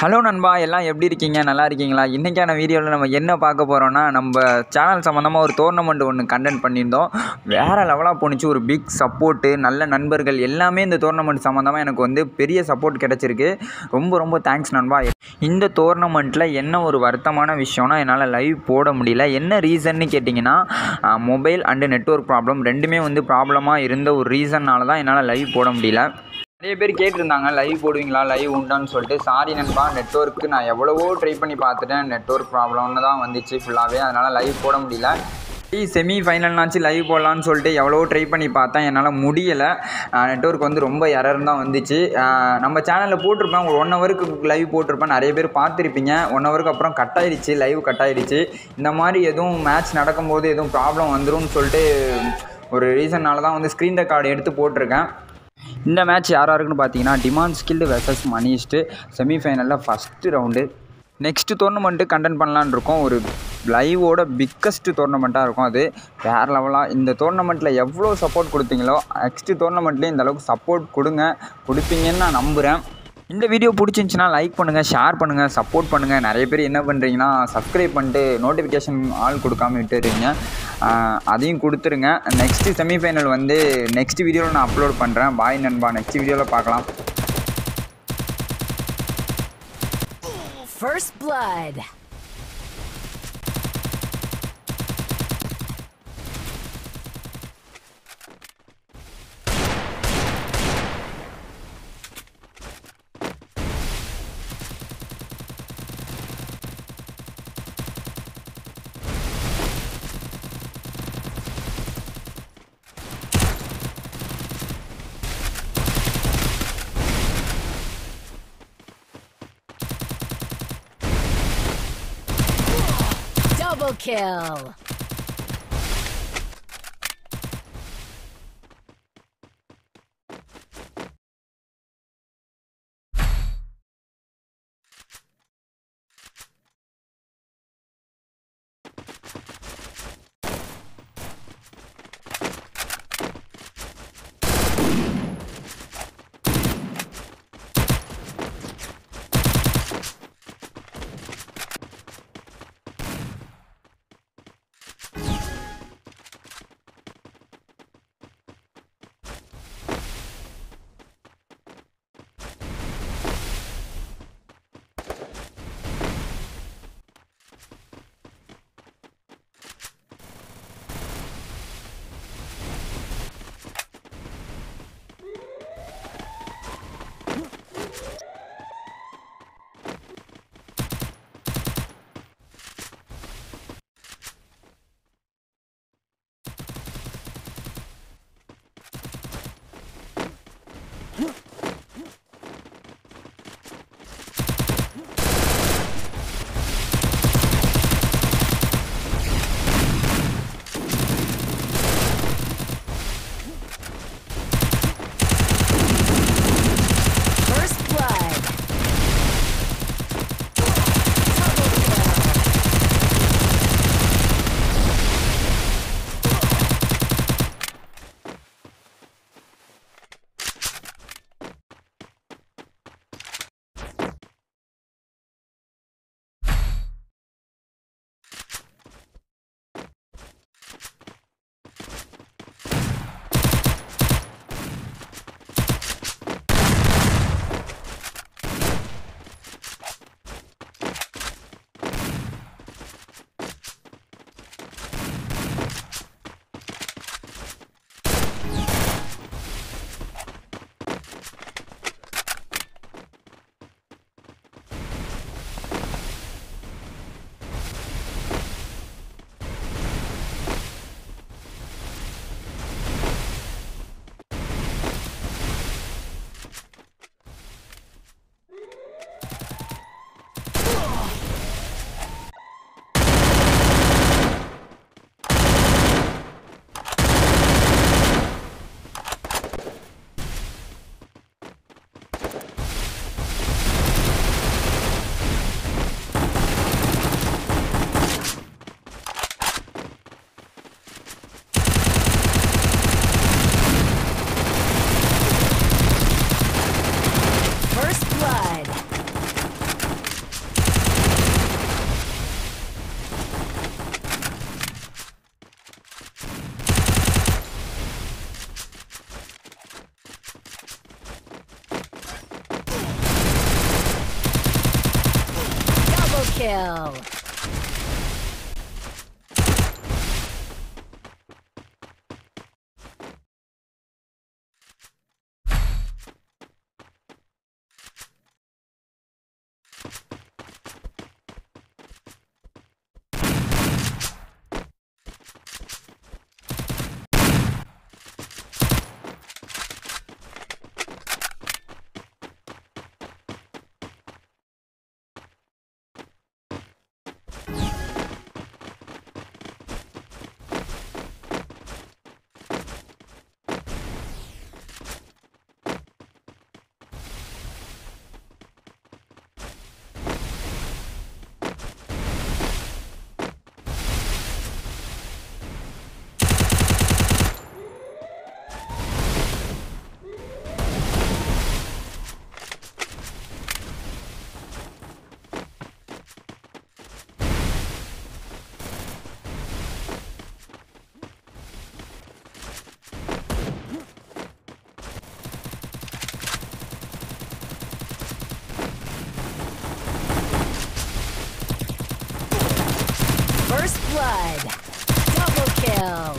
Hello நண்பா எல்லாம் எப்படி இருக்கீங்க நல்லா இருக்கீங்களா இன்றைக்கான வீடியோவில் நம்ம என்ன பார்க்க போகிறோன்னா நம்ம சேனல் சம்மந்தமாக ஒரு டோர்னமெண்ட் ஒன்று கண்டென்ட் பண்ணியிருந்தோம் வேறு லெவலாக போணுச்சு ஒரு பிக் சப்போர்ட்டு நல்ல நண்பர்கள் எல்லாமே இந்த டோர்னமெண்ட் சம்மந்தமாக எனக்கு வந்து பெரிய சப்போர்ட் கிடச்சிருக்கு ரொம்ப ரொம்ப தேங்க்ஸ் நண்பா இந்த டோர்னமெண்ட்டில் என்ன ஒரு வருத்தமான விஷயம்னா என்னால் லைவ் போட முடியல என்ன ரீசன்னு கேட்டிங்கன்னா மொபைல் அண்டு நெட்ஒர்க் ப்ராப்ளம் ரெண்டுமே வந்து ப்ராப்ளமாக இருந்த ஒரு ரீசன்னால தான் என்னால் லைவ் போட முடியல நிறைய பேர் கேட்டிருந்தாங்க லைவ் போடுவீங்களா லைவ் உண்டான்னு சொல்லிட்டு சாரி நண்பா நெட்ஒர்க்கு நான் எவ்வளவோ ட்ரை பண்ணி பார்த்துட்டேன் நெட்ஒர்க் ப்ராப்ளம்னு தான் வந்துச்சு ஃபுல்லாகவே அதனால் லைவ் போட முடியல செமி ஃபைனல்னாச்சு லைவ் போடலான்னு சொல்லிட்டு எவ்வளவோ ட்ரை பண்ணி பார்த்தேன் என்னால் முடியலை நெட்ஒர்க் வந்து ரொம்ப எரர் தான் வந்துச்சு ஆஹ் நம்ம சேனலில் போட்டிருப்பேன் ஒரு ஒன் ஹவருக்கு லைவ் போட்டிருப்பேன் நிறைய பேர் பார்த்துருப்பீங்க ஒன் ஹவருக்கு அப்புறம் கட் ஆயிடுச்சு லைவ் கட் ஆயிடுச்சு இந்த மாதிரி எதுவும் மேட்ச் நடக்கும்போது எதுவும் ப்ராப்ளம் வந்துரும்னு சொல்லிட்டு ஒரு ரீசன்னால தான் வந்து ஸ்க்ரீன் ரெக்கார்டு எடுத்து போட்டிருக்கேன் இந்த மேட்ச் யார் யாருக்குன்னு பார்த்தீங்கன்னா டிமாண்ட் ஸ்கில்டு வெர்சஸ் மணிஸ்ட்டு செமிஃபைனலில் first round next tournament content பண்ணலான்னு இருக்கோம் ஒரு லைவோட பிக்கஸ்ட் டோர்னமெண்ட்டாக இருக்கும் அது வேறு லெவலாக இந்த டோர்னமெண்ட்டில் எவ்வளோ சப்போர்ட் கொடுத்தீங்களோ நெக்ஸ்ட்டு டோர்னமெண்ட்லேயும் இந்த அளவுக்கு சப்போர்ட் கொடுங்க கொடுப்பீங்கன்னு நான் நம்புகிறேன் இந்த வீடியோ பிடிச்சிருந்துச்சின்னா லைக் பண்ணுங்கள் ஷேர் பண்ணுங்கள் சப்போர்ட் பண்ணுங்கள் நிறைய பேர் என்ன பண்ணுறீங்கன்னா சப்ஸ்கிரைப் பண்ணிட்டு நோட்டிஃபிகேஷன் ஆள் கொடுக்காம விட்டுறீங்க ஆஹ் அதையும் கொடுத்துருங்க நெக்ஸ்ட்டு செமிஃபைனல் வந்து நெக்ஸ்ட் வீடியோவில் நான் அப்லோட் பண்ணுறேன் பாய் நண்பா நெக்ஸ்ட் வீடியோவில் பார்க்கலாம் First blood. Double kill. kill. First blood. Double kill.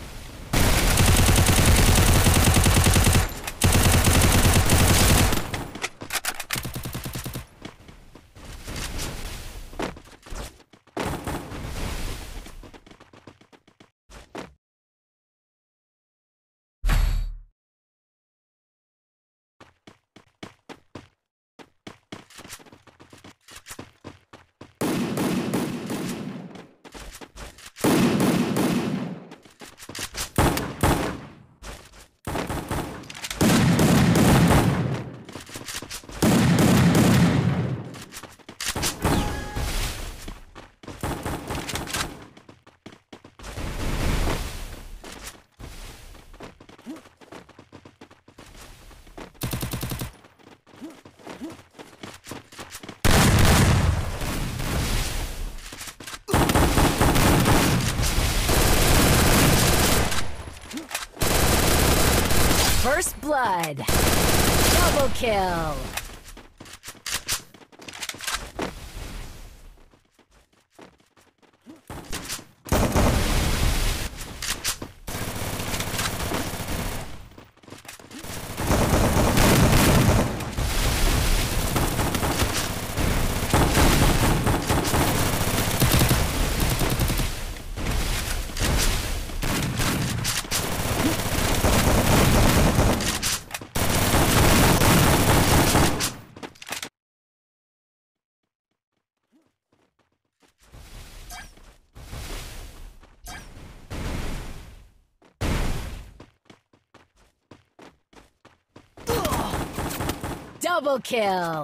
First blood. Double kill. Double kill.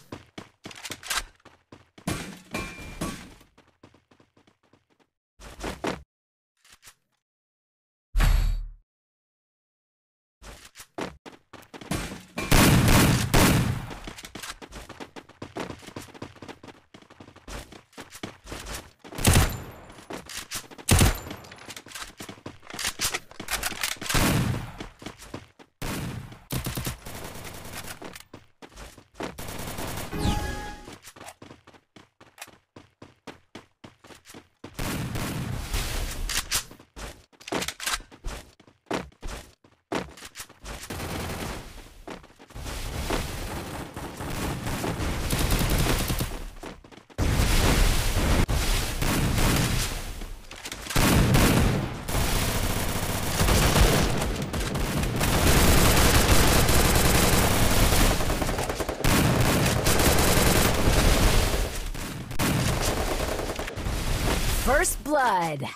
First blood.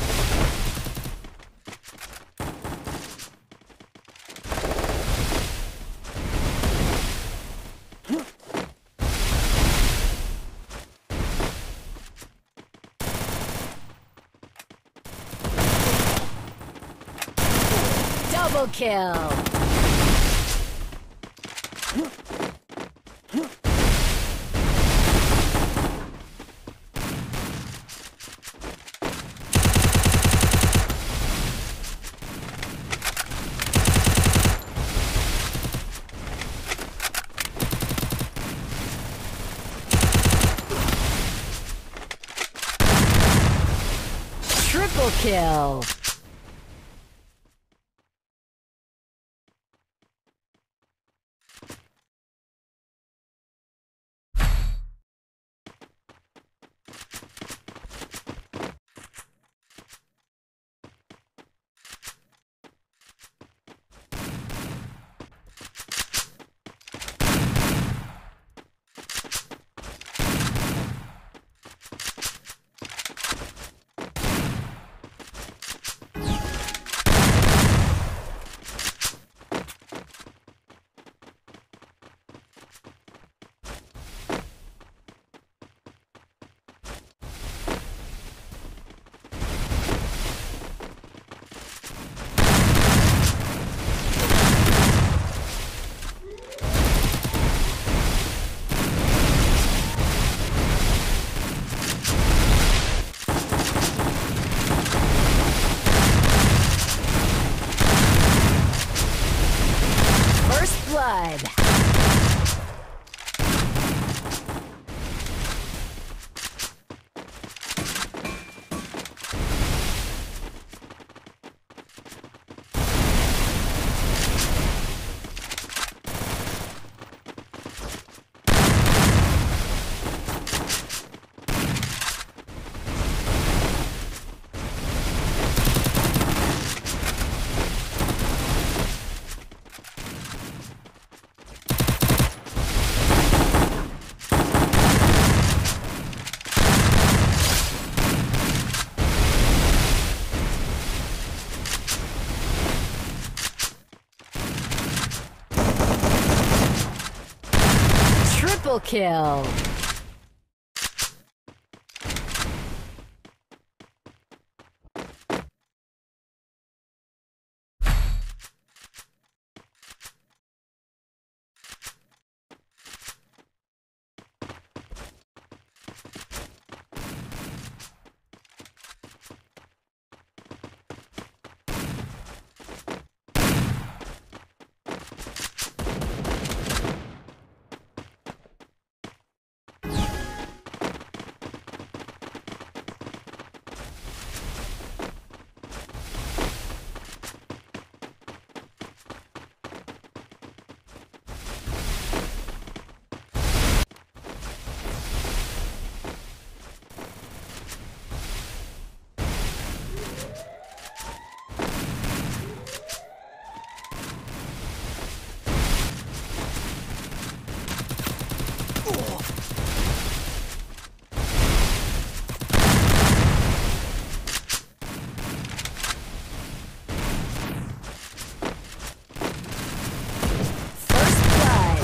Double kill. Triple kill. First blood. Triple kill. First blood.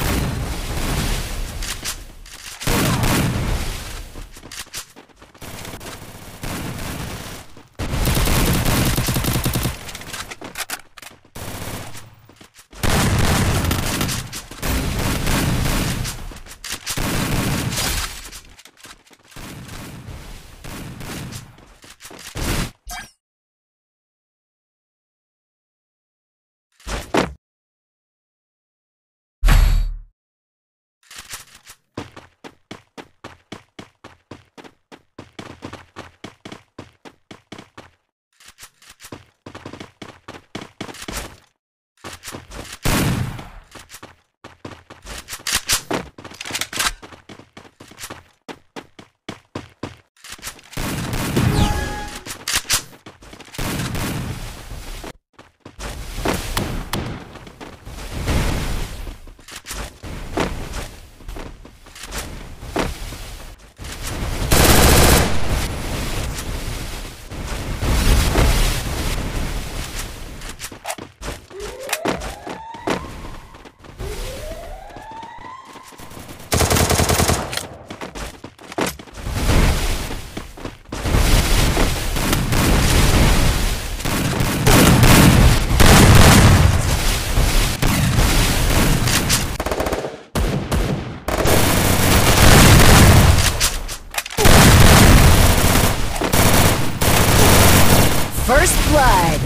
First blood.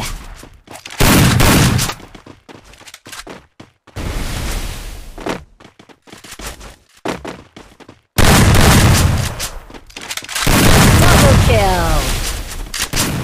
Double kill.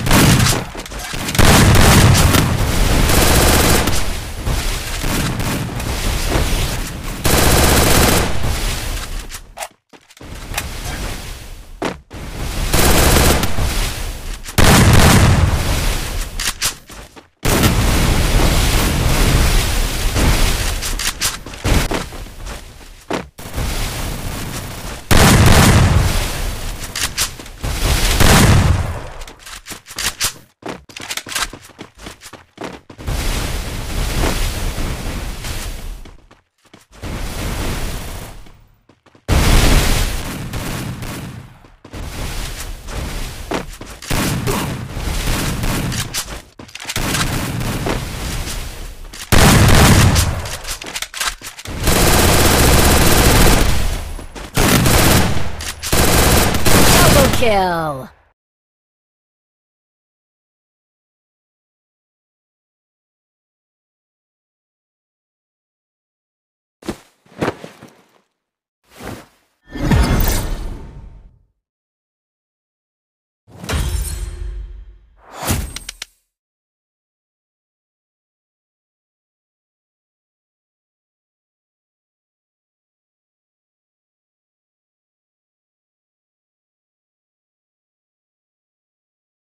kill.